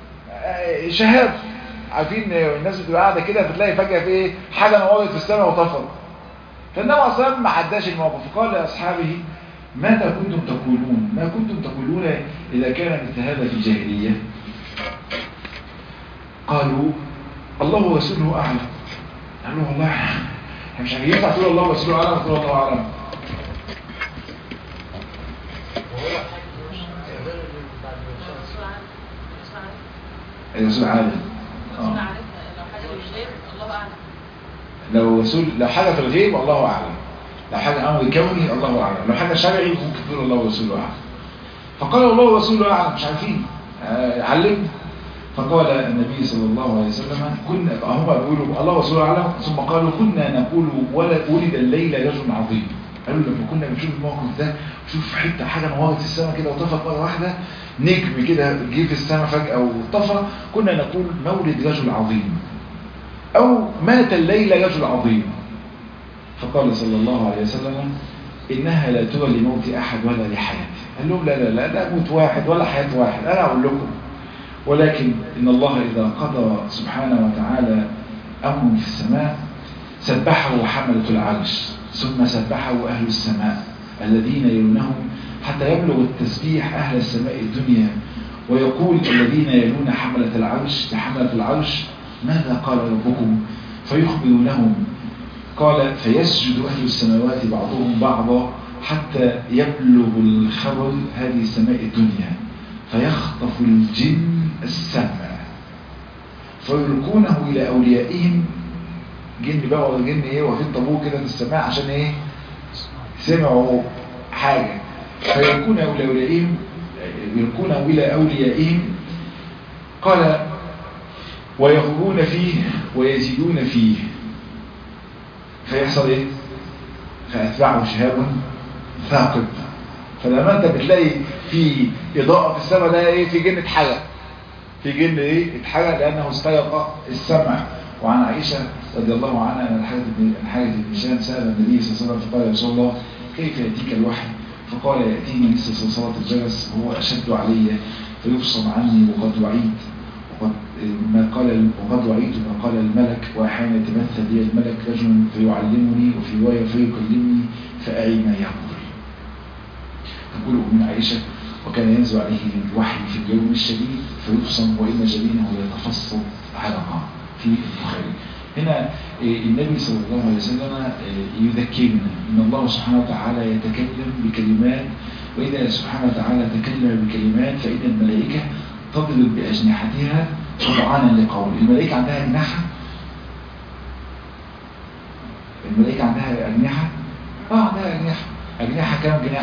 شهاب عارفين الناس بتبقى قاعده كده بتلاقي فجاه في ايه حاجه نورت في السماء وطفت فالنبي عليه الصلاه ما عداش الموقف فقال لاصحابه ماذا كنتم تقولون ما كنتم تقولون اذا كان مثل هذا في الجاهليه قالوا الله ورسوله اعلم قالوا والله احنا مش هينفع تقول الله ورسوله اعلم تقول الله اعلم الرسول عالم لو رسول لو حاجة في الغيب الله أعلم لو حاجة أمر كوني الله أعلم لو حاجة شرعي ممكن تقول الله ورسوله أعلم فقال الله ورسوله أعلم مش عارفين آه علمنا فقال النبي صلى الله عليه وسلم كنا هم بيقولوا الله ورسوله أعلم ثم قالوا كنا نقول ولد الليلة رجل عظيم قالوا لما كنا بنشوف الموقف ده شوف حته حاجه نورت السماء كده وطفت مره واحده نجم كده جه في السماء فجاه وطفى كنا نقول مولد رجل عظيم او مات الليله رجل عظيم فقال صلى الله عليه وسلم انها لا ترى لموت احد ولا لحياته قال لهم لا لا لا لا موت واحد ولا حياه واحد انا اقول لكم ولكن ان الله اذا قضى سبحانه وتعالى امر في السماء سبحه حمله العرش ثم سبحه أهل السماء الذين يلونهم حتى يبلغ التسبيح أهل السماء الدنيا ويقول الذين يلون حملة العرش لحملة العرش ماذا قال ربكم فيخبرونهم قال فيسجد أهل السماوات بعضهم بعضا حتى يبلغ الخبر هذه السماء الدنيا فيخطف الجن السمع فيلقونه إلى أوليائهم جن بقى ولا جن ايه واقفين طابور كده في السماء عشان ايه سمعوا حاجة فيكون أوليائهم يلقون إلى أوليائهم قال ويخرجون فيه ويزيدون فيه فيحصل ايه فأتبعه شهاب ثاقب فلما انت بتلاقي في إضاءة في السماء ده ايه في جن اتحرق في جن ايه اتحرق لأنه استيق السمع وعن عائشة رضي الله عنها أن الحارث بن الحارث بن هشام سأل النبي صلى الله عليه وسلم فقال يا رسول الله كيف يأتيك الوحي؟ فقال يأتيني مثل صلاة الجرس وهو أشد علي فيفصل عني وقد وعيت وقد ما قال وقد وعيت ما قال الملك وأحيانا يتمثل لي الملك رجل فيعلمني وفي رواية فيكلمني فأعي ما يقول تقول أم عائشة وكان ينزل عليه الوحي في اليوم الشديد فيفصل وإن جبينه يتفصل علقا في البخاري هنا النبي صلى الله عليه وسلم يذكرنا ان الله سبحانه وتعالى يتكلم بكلمات واذا سبحانه وتعالى تكلم بكلمات فان الملائكه تضرب باجنحتها خضعانا لقول الملائكه عندها اجنحه الملائكه عندها اجنحه اه عندها اجنحه اجنحه كم جناح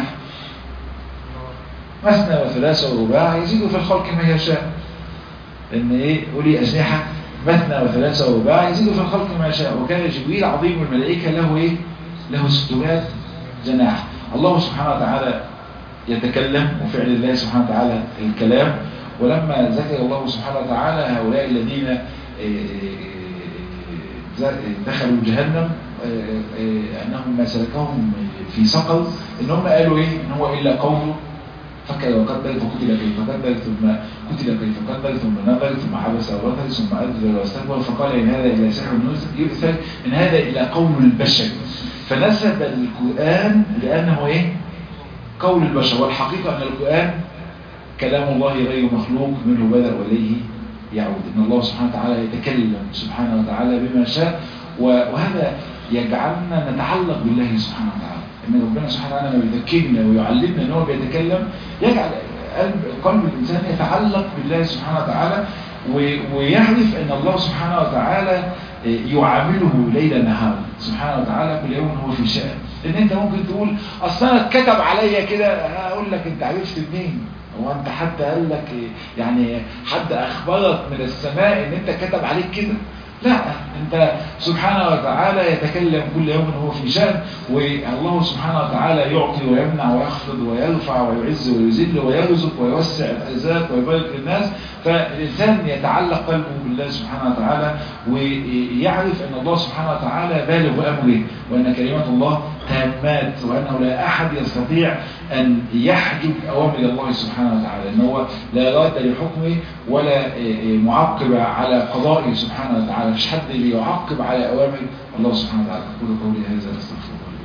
مثنى وثلاثة ورباع يزيد في الخلق ما يشاء ان ايه قولي اجنحه مثنى وثلاثة ورباع يزيد في الخلق ما يشاء وكان جبريل عظيم الملائكة له ايه له 600 جناح الله سبحانه وتعالى يتكلم وفعل الله سبحانه وتعالى الكلام ولما ذكر الله سبحانه وتعالى هؤلاء الذين دخلوا جهنم انهم ما سلكهم في سقر ان هم قالوا ايه ان هو الا قوله فكر وقدر فقتل كيف قدر ثم قتل كيف قدر ثم نظر ثم عبس وبطر ثم أدبر واستكبر فقال إن هذا إلا سحر يؤثر إن هذا إلا قول البشر فنسب القرآن لأنه إيه؟ قول البشر والحقيقة أن القرآن كلام الله غير مخلوق منه بدأ وإليه يعود إن الله سبحانه وتعالى يتكلم سبحانه وتعالى بما شاء وهذا يجعلنا نتعلق بالله سبحانه وتعالى ان ربنا سبحانه وتعالى بيذكرنا ويعلمنا ان هو بيتكلم يجعل قلب قلب الانسان يتعلق بالله سبحانه وتعالى ويعرف ان الله سبحانه وتعالى يعامله ليل نهار سبحانه وتعالى كل يوم هو في شأن ان انت ممكن تقول اصل انا اتكتب عليا كده اقول لك انت عرفت منين هو انت حد قال لك يعني حد اخبرك من السماء ان انت كتب عليك كده لا انت سبحانه وتعالى يتكلم كل يوم هو في شأن والله سبحانه وتعالى يعطي ويمنع ويخفض ويرفع ويعز ويذل ويرزق ويوسع الارزاق ويبارك للناس فالإنسان يتعلق قلبه بالله سبحانه وتعالى ويعرف أن الله سبحانه وتعالى بالغ أمره وأن كلمات الله تامات وأنه لا أحد يستطيع أن يحجب أوامر الله سبحانه وتعالى أن هو لا راد لحكمه ولا معقب على قضائه سبحانه وتعالى مش حد بيعقب على أوامر الله سبحانه وتعالى أقول قولي هذا أستغفر الله